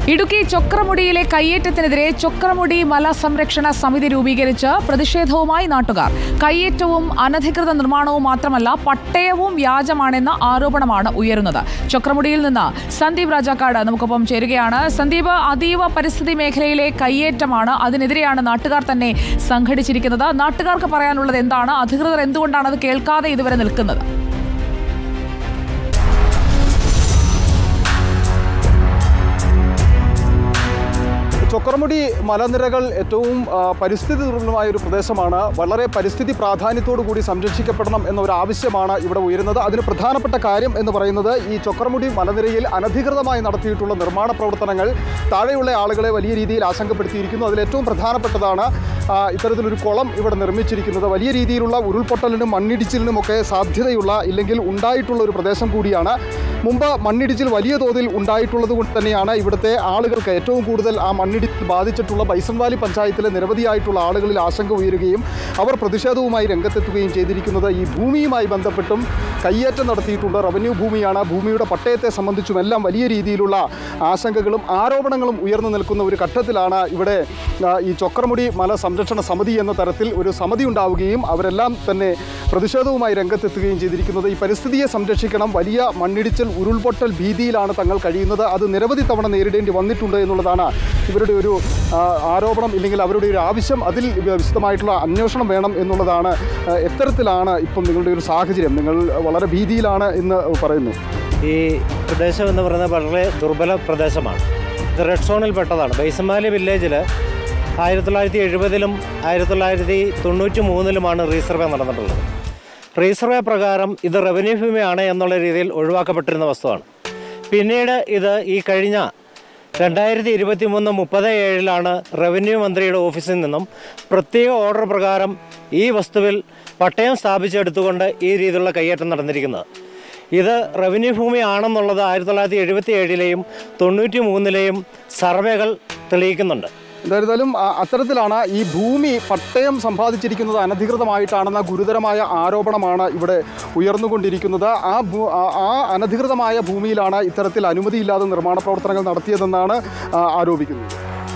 ഇടുക്കി ചൊക്രമുടിയിലെ കയ്യേറ്റത്തിനെതിരെ ചൊക്രമുടി മല സംരക്ഷണ സമിതി രൂപീകരിച്ച് പ്രതിഷേധവുമായി നാട്ടുകാർ കയ്യേറ്റവും അനധികൃത നിർമ്മാണവും മാത്രമല്ല പട്ടയവും വ്യാജമാണെന്ന ആരോപണമാണ് ഉയരുന്നത് ചൊക്രമുടിയിൽ നിന്ന് സന്ദീപ് രാജാക്കാട് നമുക്കൊപ്പം ചേരുകയാണ് സന്ദീപ് അതീവ പരിസ്ഥിതി മേഖലയിലെ കയ്യേറ്റമാണ് അതിനെതിരെയാണ് നാട്ടുകാർ തന്നെ സംഘടിച്ചിരിക്കുന്നത് നാട്ടുകാർക്ക് പറയാനുള്ളത് എന്താണ് അധികൃതർ എന്തുകൊണ്ടാണ് അത് കേൾക്കാതെ ഇതുവരെ നിൽക്കുന്നത് ചൊക്രമുടി മലനിരകൾ ഏറ്റവും ആ, പരിസ്ഥിതി ദുർബലമായ ഒരു പ്രദേശമാണ് വളരെ പരിസ്ഥിതി പ്രാധാന്യത്തോടു കൂടി സംരക്ഷിക്കപ്പെടണം എന്നൊരു ആവശ്യമാണ് ഇവിടെ ഉയരുന്നത് അതിന് പ്രധാനപ്പെട്ട കാര്യം എന്ന് പറയുന്നത് ഈ ചൊക്രമുടി മലനിരയിൽ അനധികൃതമായി നടത്തിയിട്ടുള്ള നിർമ്മാണ പ്രവർത്തനങ്ങൾ താഴെയുള്ള ആളുകളെ വലിയ രീതിയിൽ ആശങ്കപ്പെടുത്തിയിരിക്കുന്നു അതിൽ ഏറ്റവും പ്രധാനപ്പെട്ടതാണ് ആ, ഇത്തരത്തിലൊരു കുളം ഇവിടെ നിർമ്മിച്ചിരിക്കുന്നത് വലിയ രീതിയിലുള്ള ഉരുൾപൊട്ടലിനും മണ്ണിടിച്ചിലിനും ഒക്കെ സാധ്യതയുള്ള ഇല്ലെങ്കിൽ ഉണ്ടായിട്ടുള്ള ഒരു പ്രദേശം കൂടിയാണ് മുമ്പ് മണ്ണിടിച്ചിൽ വലിയ തോതിൽ ഉണ്ടായിട്ടുള്ളത് കൊണ്ട് തന്നെയാണ് ഇവിടുത്തെ ആളുകൾക്ക് ഏറ്റവും കൂടുതൽ ആ മണ്ണിടിച്ചിൽ ബാധിച്ചിട്ടുള്ള ബൈസൺ വാലി പഞ്ചായത്തിലെ നിരവധിയായിട്ടുള്ള ആളുകളിൽ ആശങ്ക ഉയരുകയും അവർ പ്രതിഷേധവുമായി രംഗത്തെത്തുകയും ചെയ്തിരിക്കുന്നത് ഈ ഭൂമിയുമായി ബന്ധപ്പെട്ടും കയ്യേറ്റം നടത്തിയിട്ടുള്ള റവന്യൂ ഭൂമിയാണ് ഭൂമിയുടെ പട്ടയത്തെ സംബന്ധിച്ചും എല്ലാം വലിയ രീതിയിലുള്ള ആശങ്കകളും ആരോപണങ്ങളും ഉയർന്നു നിൽക്കുന്ന ഒരു ഘട്ടത്തിലാണ് ഇവിടെ ആ, ഈ ചൊക്രമുടി മല സംരക്ഷണ സമിതി എന്ന തരത്തിൽ ഒരു സമിതി ഉണ്ടാവുകയും അവരെല്ലാം തന്നെ പ്രതിഷേധവുമായി രംഗത്തെത്തുകയും ചെയ്തിരിക്കുന്നത് ഈ പരിസ്ഥിതിയെ സംരക്ഷിക്കണം വലിയ മണ്ണിടിച്ചിൽ ഉരുൾപൊട്ടൽ ഭീതിയിലാണ് തങ്ങൾ കഴിയുന്നത് അത് നിരവധി തവണ നേരിടേണ്ടി വന്നിട്ടുണ്ട് എന്നുള്ളതാണ് ഇവരുടെ ഒരു ആ, ആരോപണം ഇല്ലെങ്കിൽ അവരുടെ ഒരു ആവശ്യം അതിൽ വിശദമായിട്ടുള്ള അന്വേഷണം വേണം എന്നുള്ളതാണ് ആ, എത്തരത്തിലാണ് ഇപ്പം നിങ്ങളുടെ ഒരു സാഹചര്യം നിങ്ങൾ വളരെ ഭീതിയിലാണ് എന്ന് പറയുന്നു ഈ പ്രദേശം എന്ന് പറയുന്നത് വളരെ ദുർബല പ്രദേശമാണ് ഇത് റെഡ് സോണിൽ പെട്ടതാണ് ബൈസമാലി വില്ലേജിൽ ആയിരത്തി തൊള്ളായിരത്തി എഴുപതിലും ആയിരത്തി തൊള്ളായിരത്തി തൊണ്ണൂറ്റി മൂന്നിലുമാണ് റീസർവേ നടന്നിട്ടുള്ളത് റീസർവേ പ്രകാരം ഇത് റവന്യൂ ഭൂമിയാണ് എന്നുള്ള രീതിയിൽ ഒഴിവാക്കപ്പെട്ടിരുന്ന വസ്തുവാണ് പിന്നീട് ഇത് ഈ കഴിഞ്ഞ രണ്ടായിരത്തി ഇരുപത്തി മൂന്ന് മുപ്പത് ഏഴിലാണ് റവന്യൂ മന്ത്രിയുടെ ഓഫീസിൽ നിന്നും പ്രത്യേക ഓർഡർ പ്രകാരം ഈ വസ്തുവിൽ പട്ടയം സ്ഥാപിച്ചെടുത്തുകൊണ്ട് ഈ രീതിയിലുള്ള കയ്യേറ്റം നടന്നിരിക്കുന്നത് ഇത് റവന്യൂ ഭൂമിയാണെന്നുള്ളത് ആയിരത്തി തൊള്ളായിരത്തി എഴുപത്തി ഏഴിലെയും തൊണ്ണൂറ്റി മൂന്നിലെയും സർവേകൾ തെളിയിക്കുന്നുണ്ട് എന്തായിരുന്നാലും ആ, അത്തരത്തിലാണ് ഈ ഭൂമി പട്ടയം സമ്പാദിച്ചിരിക്കുന്നത് അനധികൃതമായിട്ടാണെന്ന ഗുരുതരമായ ആരോപണമാണ് ഇവിടെ ഉയർന്നുകൊണ്ടിരിക്കുന്നത് ആ ഭൂ ആ- ആ അനധികൃതമായ ഭൂമിയിലാണ് ഇത്തരത്തിൽ അനുമതിയില്ലാതെ നിർമ്മാണ പ്രവർത്തനങ്ങൾ നടത്തിയതെന്നാണ് ആ, ആരോപിക്കുന്നത്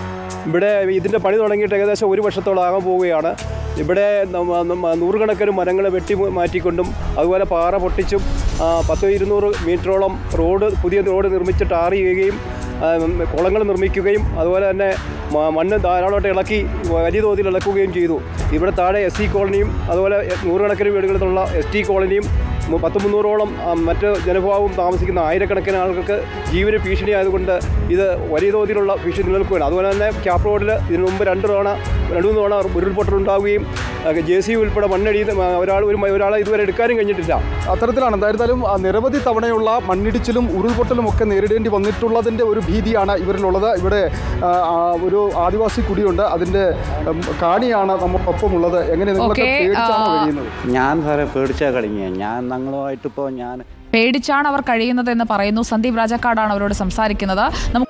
ഇവിടെ ഇതിൻ്റെ പണി തുടങ്ങിയിട്ട് ഏകദേശം ഒരു വർഷത്തോളം ആകാൻ പോവുകയാണ് ഇവിടെ നമ്മ- നമ്മ നൂറുകണക്കിന് മരങ്ങൾ വെട്ടി മാറ്റിക്കൊണ്ടും അതുപോലെ പാറ പൊട്ടിച്ചും ആ, പത്ത് ഇരുന്നൂറ് മീറ്ററോളം റോഡ് പുതിയ റോഡ് നിർമ്മിച്ച് ടാർ ചെയ്യുകയും ആ, കുളങ്ങൾ നിർമ്മിക്കുകയും അതുപോലെ തന്നെ മ- മണ്ണ് ധാരാളമായിട്ട് ഇളക്കി വലിയ തോതിൽ ഇളക്കുകയും ചെയ്തു ഇവിടെ താഴെ എസ് സി കോളനിയും അതുപോലെ നൂറുകണക്കിന് വീടുകളിലുള്ള എസ് ടി കോളനിയും മു- പത്ത് മുന്നൂറോളം ആ, മറ്റ് ജനഭാവം താമസിക്കുന്ന ആയിരക്കണക്കിന് ആളുകൾക്ക് ജീവന് ഭീഷണി ആയതുകൊണ്ട് ഇത് വലിയ തോതിലുള്ള ഭീഷണി നിലനിൽക്കുകയാണ് അതുപോലെ തന്നെ ക്യാപ്പ് റോഡിൽ ഇതിനു മുമ്പ് രണ്ട് തവണ രണ്ട് മൂന്ന് തവണ ഉരുൾപൊട്ടൽ ഉണ്ടാവുകയും ജെ സി ഉൾപ്പെടെ മണ്ണടി ഒരാൾ ഒരു മ- ഒരാളെ ഇതുവരെ എടുക്കാനും കഴിഞ്ഞിട്ടില്ല അത്തരത്തിലാണ് എന്തായിരുന്നാലും ആ, നിരവധി തവണയുള്ള മണ്ണിടിച്ചിലും ഉരുൾപൊട്ടലും ഒക്കെ നേരിടേണ്ടി വന്നിട്ടുള്ളതിൻ്റെ ഒരു ഭീതിയാണ് ഇവരിലുള്ളത് ഇവിടെ ആ, ആ, ഒരു ആദിവാസി കുടിയുണ്ട് അതിൻ്റെ ഉം, കാണിയാണ് നമ്മോടൊപ്പം ഉള്ളത് എങ്ങനെ നിങ്ങളൊക്കെ ഓക്കേ, പേടിച്ചാണോ ആ, കഴിയുന്നത് ഞാൻ സാറേ പേടിച്ചാ കളിഞ്ഞ ഞാൻ ഞങ്ങളുമായിട്ടിപ്പോൾ ഞാൻ പേടിച്ചാണ് അവർ കഴിയുന്നത് എന്ന് പറയുന്നു സന്ദീപ് രാജാക്കാടാണ് അവരോട് സംസാരിക്കുന്നത് നമുക്ക്